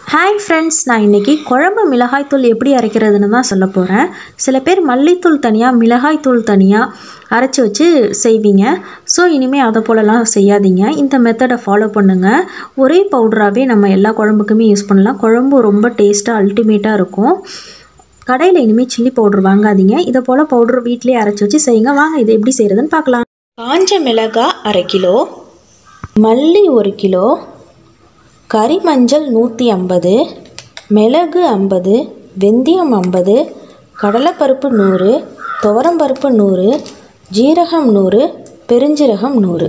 hi friends நான் இன்றைக்கி குழம்பு மிளகாய்த்தூள் எப்படி அரைக்கிறதுன்னு தான் சொல்ல போகிறேன் சில பேர் மல்லித்தூள் தனியாக மிளகாய்த்தூள் தனியாக அரைச்சி வச்சு செய்வீங்க ஸோ இனிமேல் அதை போலலாம் செய்யாதீங்க இந்த மெத்தடை ஃபாலோ பண்ணுங்கள் ஒரே பவுடராகவே நம்ம எல்லா குழம்புக்குமே யூஸ் பண்ணலாம் குழம்பு ரொம்ப டேஸ்ட்டாக அல்டிமேட்டாக இருக்கும் கடையில் இனிமேல் சில்லி பவுடர் வாங்காதீங்க இதை போல் பவுடர் வீட்டிலேயே அரைச்சி வச்சு செய்யுங்க வாங்க இதை எப்படி செய்கிறதுன்னு பார்க்கலாம் காஞ்ச மிளகாய் அரை கிலோ மல்லி ஒரு கிலோ கறி மஞ்சள் நூற்றி ஐம்பது மிளகு ஐம்பது வெந்தயம் ஐம்பது கடலைப்பருப்பு நூறு துவரம்பருப்பு நூறு ஜீரகம் நூறு பெருஞ்சீரகம் நூறு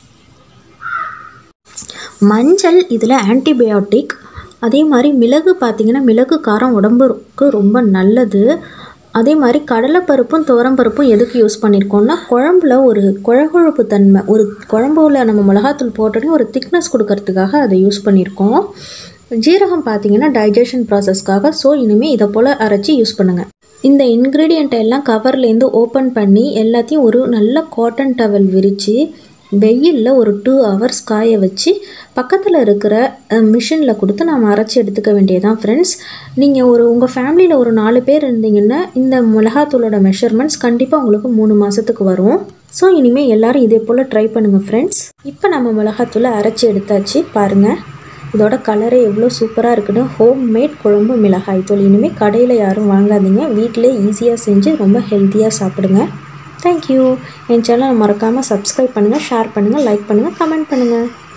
மஞ்சள் இதில் ஆன்டிபயோட்டிக் அதே மாதிரி மிளகு பார்த்திங்கன்னா மிளகு காரம் உடம்புக்கு ரொம்ப நல்லது அதே மாதிரி கடலைப்பருப்பும் துவரம்பருப்பும் எதுக்கு யூஸ் பண்ணியிருக்கோம்னா குழம்புல ஒரு குழகுழப்பு தன்மை ஒரு குழம்புல நம்ம மிளகாத்தூள் போட்டோடனே ஒரு திக்னஸ் கொடுக்கறதுக்காக அதை யூஸ் பண்ணியிருக்கோம் ஜீரகம் பார்த்தீங்கன்னா டைஜஷன் ப்ராசஸ்க்காக ஸோ இனிமேல் இதை போல் அரைச்சி யூஸ் பண்ணுங்கள் இந்த இன்க்ரீடியண்ட்டை எல்லாம் கவர்லேருந்து ஓப்பன் பண்ணி எல்லாத்தையும் ஒரு நல்ல காட்டன் டவல் விரித்து வெயிலில் ஒரு டூ ஹவர்ஸ் காய வச்சு பக்கத்தில் இருக்கிற மிஷினில் கொடுத்து நம்ம அரைச்சி எடுத்துக்க வேண்டியதான் ஃப்ரெண்ட்ஸ் நீங்கள் ஒரு உங்கள் ஃபேமிலியில் ஒரு நாலு பேர் இருந்தீங்கன்னா இந்த மிளகாத்தூளோட மெஷர்மெண்ட்ஸ் கண்டிப்பாக உங்களுக்கு மூணு மாதத்துக்கு வரும் ஸோ இனிமேல் எல்லோரும் இதே போல் ட்ரை பண்ணுங்கள் ஃப்ரெண்ட்ஸ் இப்போ நம்ம மிளகாத்தூளை அரைச்சி எடுத்தாச்சு பாருங்கள் இதோட கலரே எவ்வளோ சூப்பராக இருக்குன்னு ஹோம் மேட் குழம்பு மிளகாய் தூள் இனிமேல் கடையில் யாரும் வாங்காதீங்க வீட்டிலே ஈஸியாக செஞ்சு ரொம்ப ஹெல்த்தியாக சாப்பிடுங்க தேங்க்யூ என் சேனலை மறக்காமல் சப்ஸ்கிரைப் பண்ணுங்கள் ஷேர் பண்ணுங்கள் லைக் பண்ணுங்கள் கமெண்ட் பண்ணுங்கள்